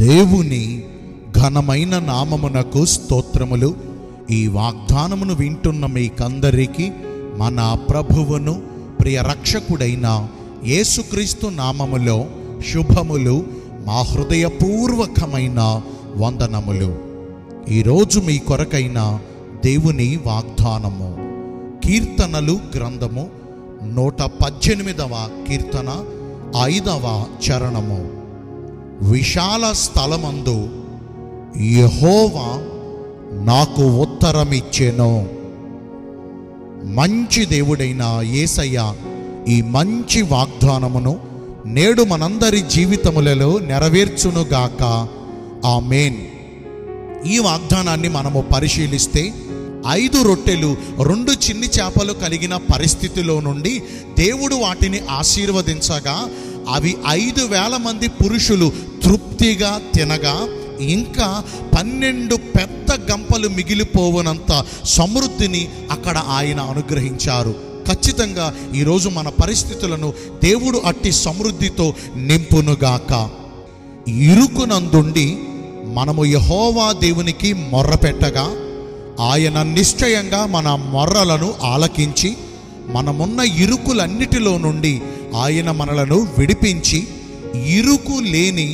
దేవుని ఘనమైన నామమునకు స్తోత్రములు ఈ వాగ్దానమును వింటున్న మీకందరికీ మన ప్రభువును ప్రియ రక్షకుడైన యేసుక్రీస్తు నామములో శుభములు మా హృదయపూర్వకమైన వందనములు ఈరోజు మీ కొరకైన దేవుని వాగ్దానము కీర్తనలు గ్రంథము నూట పద్దెనిమిదవ కీర్తన ఐదవ చరణము విశాల స్థలమందు యెహోవా నాకు ఉత్తరమిచ్చెను మంచి దేవుడైన యేసయ్య ఈ మంచి వాగ్దానమును నేడు మనందరి జీవితములలో నెరవేర్చునుగాక ఆమేన్ ఈ వాగ్దానాన్ని మనము పరిశీలిస్తే ఐదు రొట్టెలు రెండు చిన్ని చేపలు కలిగిన పరిస్థితిలో నుండి దేవుడు వాటిని ఆశీర్వదించగా అవి ఐదు వేల మంది పురుషులు తృప్తిగా తినగా ఇంకా పన్నెండు పెద్ద గంపలు మిగిలిపోవనంత సమృద్ధిని అక్కడ ఆయన అనుగ్రహించారు ఖచ్చితంగా ఈరోజు మన పరిస్థితులను దేవుడు అట్టి సమృద్ధితో నింపునుగాక ఇరుకునందుండి మనము యహోవా దేవునికి మొర్ర పెట్టగా ఆయన నిశ్చయంగా మన మొర్రలను ఆలకించి మనమున్న ఇరుకులన్నిటిలో నుండి ఆయన మనలను విడిపించి ఇరుకు లేని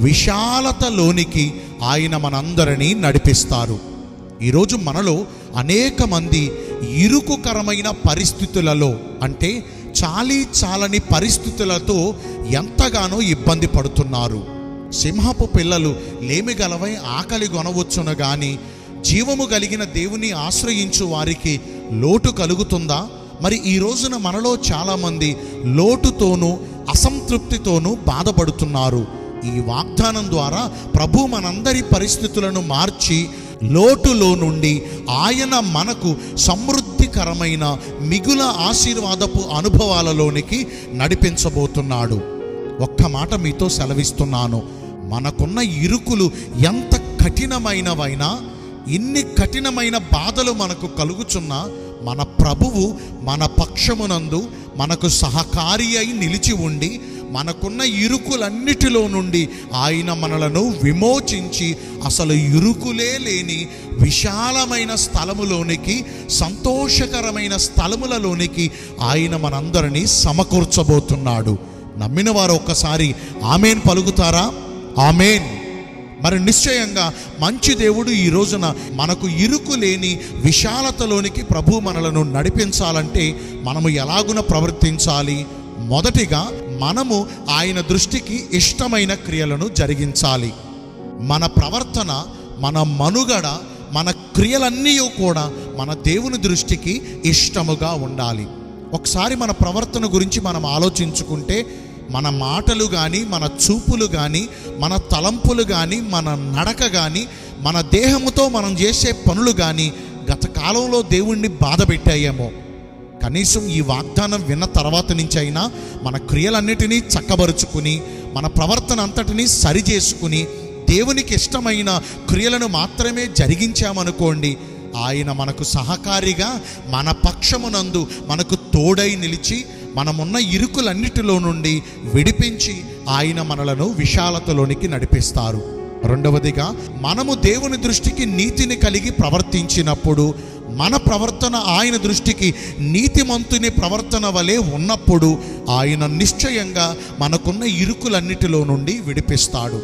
విశాలతలోనికి ఆయన మనందరినీ నడిపిస్తారు ఈరోజు మనలో అనేక మంది ఇరుకుకరమైన పరిస్థితులలో అంటే చాలీ చాలని పరిస్థితులతో ఎంతగానో ఇబ్బంది పడుతున్నారు సింహపు పిల్లలు లేమి గలవై ఆకలి గొనవచ్చును గాని జీవము కలిగిన దేవుని ఆశ్రయించు వారికి లోటు కలుగుతుందా మరి ఈ రోజున మనలో చాలామంది లోటుతోనూ అసంతృప్తితోనూ బాధపడుతున్నారు ఈ వాగ్దానం ద్వారా ప్రభు మనందరి పరిస్థితులను మార్చి లోటులో నుండి ఆయన మనకు సమృద్ధికరమైన మిగుల ఆశీర్వాదపు అనుభవాలలోనికి నడిపించబోతున్నాడు ఒక్క మాట మీతో సెలవిస్తున్నాను మనకున్న ఇరుకులు ఎంత కఠినమైనవైనా ఎన్ని కఠినమైన బాధలు మనకు కలుగుచున్నా మన ప్రభువు మన పక్షమునందు మనకు సహకారి అయి నిలిచి ఉండి మనకున్న ఇరుకులన్నిటిలో నుండి ఆయన మనలను విమోచించి అసలు ఇరుకులే లేని విశాలమైన స్థలములోనికి సంతోషకరమైన స్థలములలోనికి ఆయన మనందరినీ సమకూర్చబోతున్నాడు నమ్మిన వారు ఒక్కసారి ఆమెన్ పలుకుతారా ఆమెన్ మరి నిశ్చయంగా మంచి దేవుడు ఈ రోజున మనకు ఇరుకు లేని విశాలతలోనికి ప్రభు మనలను నడిపించాలంటే మనము ఎలాగున ప్రవర్తించాలి మొదటిగా మనము ఆయన దృష్టికి ఇష్టమైన క్రియలను జరిగించాలి మన ప్రవర్తన మన మనుగడ మన క్రియలన్నీ కూడా మన దేవుని దృష్టికి ఇష్టముగా ఉండాలి ఒకసారి మన ప్రవర్తన గురించి మనం ఆలోచించుకుంటే మన మాటలు కానీ మన చూపులు కానీ మన తలంపులు కానీ మన నడక కానీ మన దేహముతో మనం చేసే పనులు కానీ గత కాలంలో దేవుణ్ణి బాధ పెట్టాయేమో కనీసం ఈ వాగ్దానం విన్న తర్వాత నుంచి అయినా మన క్రియలన్నిటినీ చక్కబరుచుకుని మన ప్రవర్తన అంతటినీ సరి చేసుకుని దేవునికి ఇష్టమైన క్రియలను మాత్రమే జరిగించామనుకోండి ఆయన మనకు సహకారిగా మన పక్షమునందు మనకు తోడై నిలిచి మనమున్న ఇరుకులన్నిటిలో నుండి విడిపించి ఆయన మనలను విశాలతలోనికి నడిపిస్తారు రెండవదిగా మనము దేవుని దృష్టికి నీతిని కలిగి ప్రవర్తించినప్పుడు మన ప్రవర్తన ఆయన దృష్టికి నీతిమంతుని ప్రవర్తన వలె ఉన్నప్పుడు ఆయన నిశ్చయంగా మనకున్న ఇరుకులన్నిటిలో నుండి విడిపిస్తాడు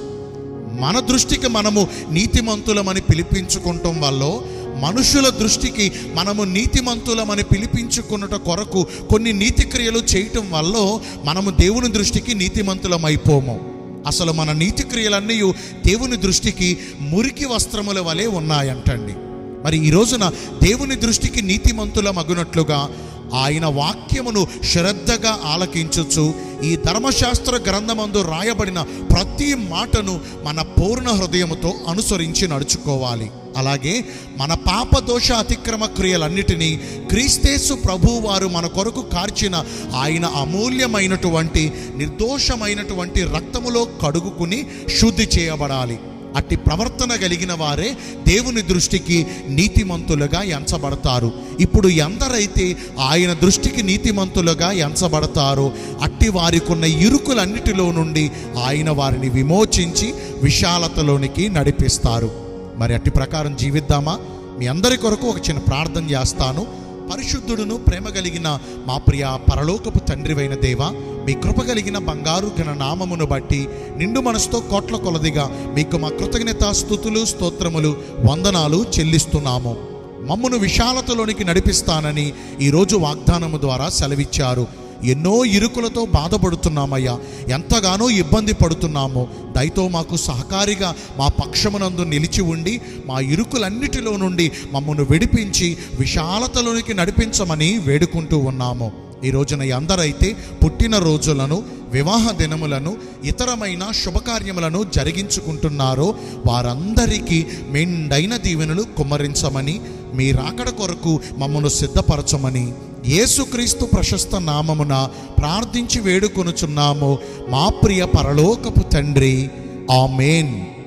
మన దృష్టికి మనము నీతిమంతులమని పిలిపించుకుంటాం వల్ల మనుషుల దృష్టికి మనము నీతిమంతులమని పిలిపించుకున్నట కొరకు కొన్ని నీతి క్రియలు చేయటం వల్ల మనము దేవుని దృష్టికి నీతిమంతులమైపోము అసలు మన నీతి క్రియలన్నీ దేవుని దృష్టికి మురికి వస్త్రముల వలె ఉన్నాయంటండి మరి ఈ రోజున దేవుని దృష్టికి నీతిమంతుల మగునట్లుగా ఆయన వాక్యమును శ్రద్ధగా ఆలకించచ్చు ఈ ధర్మశాస్త్ర గ్రంథమందు రాయబడిన ప్రతి మాటను మన పూర్ణ హృదయముతో అనుసరించి నడుచుకోవాలి అలాగే మన పాప దోష అతిక్రమ క్రియలన్నిటినీ క్రీస్తేసు ప్రభు వారు మన కొరకు కార్చిన ఆయన అమూల్యమైనటువంటి నిర్దోషమైనటువంటి రక్తములో కడుగుకుని శుద్ధి చేయబడాలి అట్టి ప్రవర్తన కలిగిన వారే దేవుని దృష్టికి నీతిమంతులుగా ఎంచబడతారు ఇప్పుడు ఎందరైతే ఆయన దృష్టికి నీతిమంతులుగా ఎంచబడతారో అట్టి వారికున్న ఇరుకులన్నిటిలో నుండి ఆయన వారిని విమోచించి విశాలతలోనికి నడిపిస్తారు మరి అట్టి ప్రకారం జీవిద్దామా మీ అందరి కొరకు ఒక చిన్న ప్రార్థన చేస్తాను పరిశుద్ధుడును ప్రేమ కలిగిన మా ప్రియ పరలోకపు తండ్రివైన దేవ మీ కృప కలిగిన బంగారు ఘన నామమును బట్టి నిండు మనసుతో కోట్ల కొలదిగా మీకు మా కృతజ్ఞత స్థుతులు స్తోత్రములు వందనాలు చెల్లిస్తున్నాము మమ్మను విశాలతలోనికి నడిపిస్తానని ఈరోజు వాగ్దానము ద్వారా సెలవిచ్చారు ఎన్నో ఇరుకులతో బాధపడుతున్నామయ్యా ఎంతగానో ఇబ్బంది పడుతున్నాము దయతో మాకు సహకారిగా మా పక్షమునందు నిలిచి ఉండి మా ఇరుకులన్నిటిలో నుండి మమ్మను విడిపించి విశాలతలోనికి నడిపించమని వేడుకుంటూ ఉన్నాము ఈ రోజున ఎందరైతే పుట్టిన రోజులను వివాహ దినములను ఇతరమైన శుభకార్యములను జరిగించుకుంటున్నారో వారందరికీ మెండైన దీవెనలు కుమ్మరించమని మీ రాకడ కొరకు మమ్మను సిద్ధపరచమని యేసుక్రీస్తు ప్రశస్త నామమున ప్రార్థించి వేడుకొనుచున్నాము మా ప్రియ పరలోకపు తండ్రి ఆమెన్